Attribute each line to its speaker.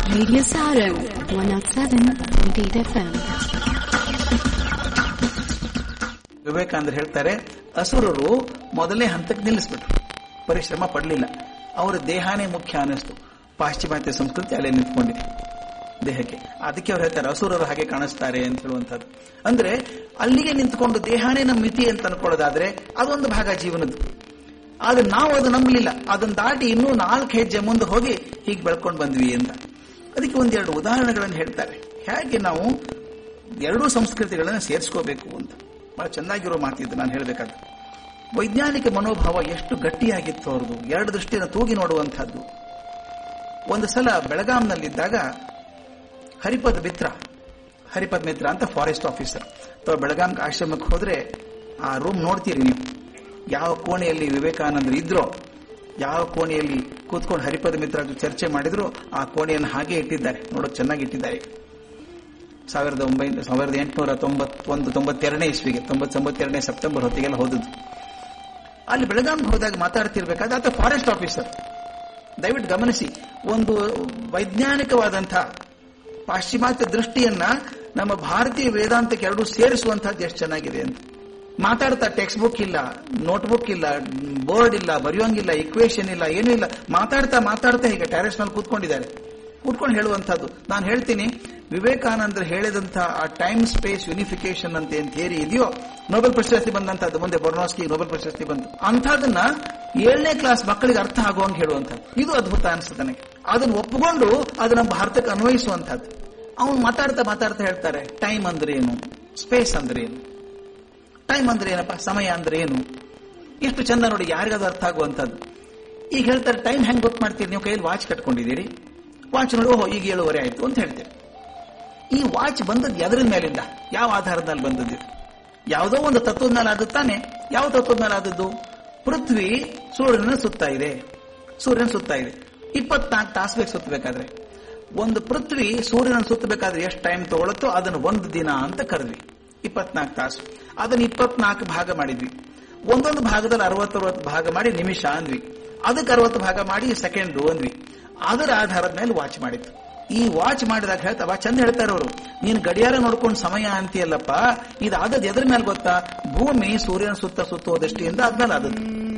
Speaker 1: Radio Sarum 107.8 FM.
Speaker 2: ವಿವೇಕಾನಂದರು ಹೇಳ್ತಾರೆ ಅಸುರರು ಮೊದಲನೇ ಹಂತಕ್ಕೆ ನಿಲ್ಲಿಸ್ಬಿಟ್ರು ಪರಿಶ್ರಮ ಪಡಲಿಲ್ಲ ಅವರ ದೇಹನೇ ಮುಖ್ಯ ಅನ್ನಿಸ್ತು ಪಾಶ್ಚಿಮಾತ್ಯ ಸಂಸ್ಕೃತಿ ಅಲ್ಲೇ ನಿಂತ್ಕೊಂಡಿದೆ ದೇಹಕ್ಕೆ ಅದಕ್ಕೆ ಅವ್ರು ಹೇಳ್ತಾರೆ ಅಸುರರು ಹಾಗೆ ಕಾಣಿಸ್ತಾರೆ ಅಂತ ಹೇಳುವಂಥದ್ದು ಅಂದ್ರೆ ಅಲ್ಲಿಗೆ ನಿಂತ್ಕೊಂಡು ದೇಹನೇ ನಮ್ಮ ಮಿತಿ ಅಂತ ಅನ್ಕೊಳ್ಳೋದಾದ್ರೆ ಅದೊಂದು ಭಾಗ ಜೀವನದ್ದು ಆದ್ರೆ ನಾವು ಅದು ನಂಬಲಿಲ್ಲ ಅದನ್ನ ದಾಟಿ ಇನ್ನೂ ನಾಲ್ಕು ಹೆಜ್ಜೆ ಮುಂದೆ ಹೋಗಿ ಹೀಗೆ ಬೆಳ್ಕೊಂಡು ಬಂದ್ವಿ ಅಂತ ಅದಕ್ಕೆ ಒಂದೆರಡು ಉದಾಹರಣೆಗಳನ್ನು ಹೇಳ್ತಾರೆ ಹೇಗೆ ನಾವು ಎರಡೂ ಸಂಸ್ಕೃತಿಗಳನ್ನು ಸೇರಿಸ್ಕೋಬೇಕು ಅಂತ ಬಹಳ ಚೆನ್ನಾಗಿರೋ ಮಾತಿದ್ದು ನಾನು ಹೇಳಬೇಕಾದ ವೈಜ್ಞಾನಿಕ ಮನೋಭಾವ ಎಷ್ಟು ಗಟ್ಟಿಯಾಗಿತ್ತು ಅವ್ರದ್ದು ಎರಡು ದೃಷ್ಟಿಯನ್ನು ತೂಗಿ ನೋಡುವಂಥದ್ದು ಒಂದು ಸಲ ಬೆಳಗಾಂನಲ್ಲಿದ್ದಾಗ ಹರಿಪದ್ ಮಿತ್ರ ಹರಿಪದ್ ಮಿತ್ರ ಅಂತ ಫಾರೆಸ್ಟ್ ಆಫೀಸರ್ ಅಥವಾ ಬೆಳಗಾಂ ಆಶ್ರಮಕ್ಕೆ ಹೋದ್ರೆ ಆ ರೂಮ್ ನೋಡ್ತೀರಿ ನೀವು ಯಾವ ಕೋಣೆಯಲ್ಲಿ ವಿವೇಕಾನಂದರು ಇದ್ರೋ ಯಾವ ಕೋಣೆಯಲ್ಲಿ ಕೂತ್ಕೊಂಡು ಹರಿಪದ ಮಿತ್ರ ಚರ್ಚೆ ಮಾಡಿದ್ರು ಆ ಕೋಣೆಯನ್ನು ಹಾಗೆ ಇಟ್ಟಿದ್ದಾರೆ ನೋಡೋಕೆ ಚೆನ್ನಾಗಿ ಇಟ್ಟಿದ್ದಾರೆ ಸಾವಿರದ ಒಂಬೈನೂರ ಸಾವಿರದ ಎಂಟುನೂರ ತೊಂಬತ್ತೊಂದು ತೊಂಬತ್ತೆರಡನೇ ಇಸ್ವಿಗೆ ತೊಂಬತ್ತೊಂಬತ್ತೆರಡನೇ ಸೆಪ್ಟೆಂಬರ್ ಹೊತ್ತಿಗೆಲ್ಲ ಹೋದದ್ದು ಅಲ್ಲಿ ಬೆಳಗಾಂಗೆ ಹೋದಾಗ ಮಾತಾಡ್ತಿರ್ಬೇಕಾದ್ರೆ ಆತ ಫಾರೆಸ್ಟ್ ಆಫೀಸರ್ ದಯವಿಟ್ಟು ಗಮನಿಸಿ ಒಂದು ವೈಜ್ಞಾನಿಕವಾದಂತಹ ಪಾಶ್ಚಿಮಾತ್ಯ ದೃಷ್ಟಿಯನ್ನ ನಮ್ಮ ಭಾರತೀಯ ವೇದಾಂತಕ್ಕೆ ಎರಡೂ ಸೇರಿಸುವಂತಹದ್ದು ಎಷ್ಟು ಚೆನ್ನಾಗಿದೆ ಅಂತ ಮಾತಾಡ್ತಾ ಟೆಕ್ಸ್ಟ್ ಬುಕ್ ಇಲ್ಲ ನೋಟ್ಬುಕ್ ಇಲ್ಲ ಬೋರ್ಡ್ ಇಲ್ಲ ಬರೆಯೋಂಗಿಲ್ಲ ಇಕ್ವೇಶನ್ ಇಲ್ಲ ಏನೂ ಇಲ್ಲ ಮಾತಾಡ್ತಾ ಮಾತಾಡ್ತಾ ಈಗ ಟೆರೆಸ್ ನಲ್ಲಿ ಕೂತ್ಕೊಂಡಿದ್ದಾರೆ ಕೂತ್ಕೊಂಡು ಹೇಳುವಂತಹದ್ದು ನಾನು ಹೇಳ್ತೀನಿ ವಿವೇಕಾನಂದರು ಹೇಳಿದಂತಹ ಆ ಟೈಮ್ ಸ್ಪೇಸ್ ಯುನಿಫಿಕೇಶನ್ ಅಂತ ಏನ್ ಥಿಯರಿ ಇದೆಯೋ ನೊಬೆಲ್ ಪ್ರಶಸ್ತಿ ಬಂದಂತದ್ದು ಮುಂದೆ ಬರ್ನೋಸ್ಕಿ ನೊಬೆಲ್ ಪ್ರಶಸ್ತಿ ಬಂತು ಅಂಥದನ್ನ ಏಳನೇ ಕ್ಲಾಸ್ ಮಕ್ಕಳಿಗೆ ಅರ್ಥ ಆಗುವಂಗೆ ಹೇಳುವಂಥದ್ದು ಇದು ಅದ್ಭುತ ಅನಿಸುತ್ತೆ ನನಗೆ ಅದನ್ನ ಒಪ್ಪಿಕೊಂಡು ಅದು ನಮ್ಮ ಭಾರತಕ್ಕೆ ಅನ್ವಯಿಸುವಂತಹದ್ದು ಅವನು ಮಾತಾಡ್ತಾ ಮಾತಾಡ್ತಾ ಹೇಳ್ತಾರೆ ಟೈಮ್ ಅಂದ್ರೆ ಏನು ಸ್ಪೇಸ್ ಅಂದ್ರೆ ಏನು ಟೈಮ್ ಅಂದ್ರೆ ಏನಪ್ಪ ಸಮಯ ಅಂದ್ರೆ ಏನು ಎಷ್ಟು ಚಂದ ನೋಡಿ ಯಾರಿಗಾದ್ರೂ ಅರ್ಥ ಆಗುವಂಥದ್ದು ಈಗ ಹೇಳ್ತಾರೆ ಟೈಮ್ ಹೆಂಗ್ ಗೊತ್ತು ಮಾಡ್ತೀರಿ ನೀವು ಕೈಯಲ್ಲಿ ವಾಚ್ ಕಟ್ಕೊಂಡಿದ್ದೀರಿ ವಾಚ್ ನೋಡಿ ಓಹೋ ಈಗ ಏಳುವರೆ ಆಯ್ತು ಅಂತ ಹೇಳ್ತೀರಿ ಈ ವಾಚ್ ಬಂದದ್ದು ಎದರ ಮೇಲಿಂದ ಯಾವ ಆಧಾರದ ಮೇಲೆ ಬಂದದ್ದು ಇದು? ಯಾವುದೋ ಒಂದು ತತ್ವದ ಮೇಲೆ ಆದದ್ದು ತಾನೆ ಯಾವ ತತ್ವದ ಮೇಲೆ ಆದದ್ದು ಪೃಥ್ವಿ ಸೂರ್ಯನ ಸುತ್ತಾ ಇದೆ ಸೂರ್ಯನ ಸುತ್ತಾ ಇದೆ ಇಪ್ಪತ್ನಾಲ್ಕು ತಾಸು ಬೇಕು ಸುತ್ತಬೇಕಾದ್ರೆ ಒಂದು ಪೃಥ್ವಿ ಸೂರ್ಯನ ಸುತ್ತಬೇಕಾದ್ರೆ ಎಷ್ಟು ಟೈಮ್ ತಗೊಳುತ್ತೋ ಅದನ್ನು ಒಂದು ದಿನ ಅಂತ ಕರೆದ್ವಿ ಇಪ್ಪತ್ನಾಲ್ಕು ತಾಸು ಅದನ್ನ ಇಪ್ಪತ್ನಾಲ್ಕು ಭಾಗ ಮಾಡಿದ್ವಿ ಒಂದೊಂದು ಭಾಗದಲ್ಲಿ ಅರವತ್ತರವತ್ತು ಭಾಗ ಮಾಡಿ ನಿಮಿಷ ಅಂದ್ವಿ ಅದಕ್ಕೆ ಅರವತ್ತು ಭಾಗ ಮಾಡಿ ಸೆಕೆಂಡ್ ಅಂದ್ವಿ ಅದರ ಆಧಾರದ ಮೇಲೆ ವಾಚ್ ಮಾಡಿತ್ತು ಈ ವಾಚ್ ಮಾಡಿದಾಗ ಹೇಳ್ತಾವ ಚಂದ ಹೇಳ್ತಾರೆ ಅವರು ನೀನು ಗಡಿಯಾರ ನೋಡ್ಕೊಂಡು ಸಮಯ ಅಂತೀಯಲ್ಲಪ್ಪ ಇದು ಆದದ್ದು ಎದ್ರ ಮೇಲೆ ಗೊತ್ತಾ ಭೂಮಿ ಸೂರ್ಯನ ಸುತ್ತ ಸುತ್ತುವ ದೃಷ್ಟಿಯಿಂದ ಆದ್ಮೇಲೆ ಆದದ್ದು